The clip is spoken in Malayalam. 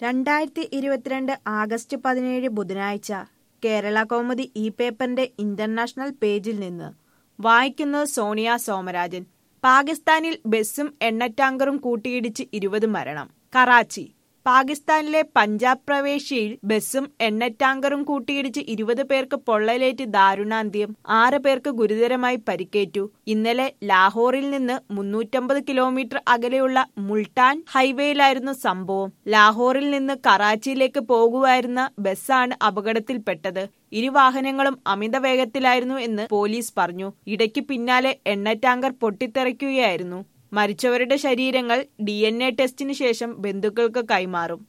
രണ്ടായിരത്തി ഇരുപത്തിരണ്ട് ആഗസ്റ്റ് പതിനേഴ് ബുധനാഴ്ച കേരള കൗമുദി ഇ പേപ്പറിന്റെ ഇന്റർനാഷണൽ പേജിൽ നിന്ന് വായിക്കുന്നത് സോണിയ സോമരാജൻ പാകിസ്ഥാനിൽ ബസ്സും എണ്ണറ്റാങ്കറും കൂട്ടിയിടിച്ച് ഇരുപത് മരണം കറാച്ചി പാകിസ്ഥാനിലെ പഞ്ചാബ് പ്രവേശിയിൽ ബസ്സും എണ്ണറ്റാങ്കറും കൂട്ടിയിടിച്ച് ഇരുപത് പേർക്ക് പൊള്ളലേറ്റ് ദാരുണാന്ത്യം ആറ് പേർക്ക് ഗുരുതരമായി പരിക്കേറ്റു ഇന്നലെ ലാഹോറിൽ നിന്ന് മുന്നൂറ്റമ്പത് കിലോമീറ്റർ അകലെയുള്ള മുൾട്ടാൻ ഹൈവേയിലായിരുന്നു സംഭവം ലാഹോറിൽ നിന്ന് കറാച്ചിയിലേക്ക് പോകുമായിരുന്ന ബസ്സാണ് അപകടത്തിൽപ്പെട്ടത് ഇരു വാഹനങ്ങളും അമിത വേഗത്തിലായിരുന്നു എന്ന് പോലീസ് പറഞ്ഞു ഇടയ്ക്ക് പിന്നാലെ എണ്ണ ടാങ്കർ പൊട്ടിത്തെറിക്കുകയായിരുന്നു മരിച്ചവരുടെ ശരീരങ്ങൾ ഡി ടെസ്റ്റിന് ശേഷം ബന്ധുക്കൾക്ക് കൈമാറും